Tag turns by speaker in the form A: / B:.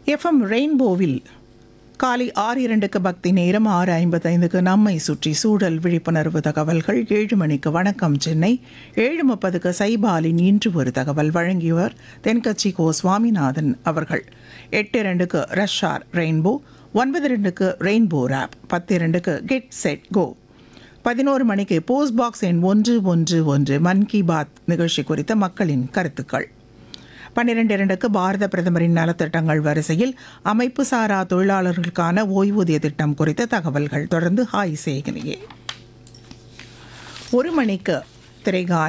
A: FM ரெயின்போவில் காலை ஆறு இரண்டுக்கு பக்தி நேரம் ஆறு ஐம்பத்தைந்துக்கு நம்மை சுற்றி சூழல் விழிப்புணர்வு தகவல்கள் ஏழு மணிக்கு வணக்கம் சென்னை ஏழு முப்பதுக்கு சைபாலின் இன்று ஒரு தகவல் வழங்கியவர் தென்கட்சி கோ சுவாமிநாதன் அவர்கள் எட்டு இரண்டுக்கு ரஷ்ஷார் ரெயின்போ ஒன்பது ரெண்டுக்கு ரெயின்போ ரேப் பத்து இரண்டுக்கு கெட் செட் கோ பதினோரு மணிக்கு போஸ்ட் பாக்ஸ் எண் ஒன்று ஒன்று ஒன்று மன் கி பாத் நிகழ்ச்சி குறித்த மக்களின் கருத்துக்கள் பன்னிரண்டு இரண்டுக்கு பாரத பிரதமரின் நலத்திட்டங்கள் வரிசையில் அமைப்பு சாரா தொழிலாளர்களுக்கான ஓய்வூதிய திட்டம் குறித்த தகவல்கள் தொடர்ந்து ஹாய் சேகனியே ஒரு மணிக்கு திரைகான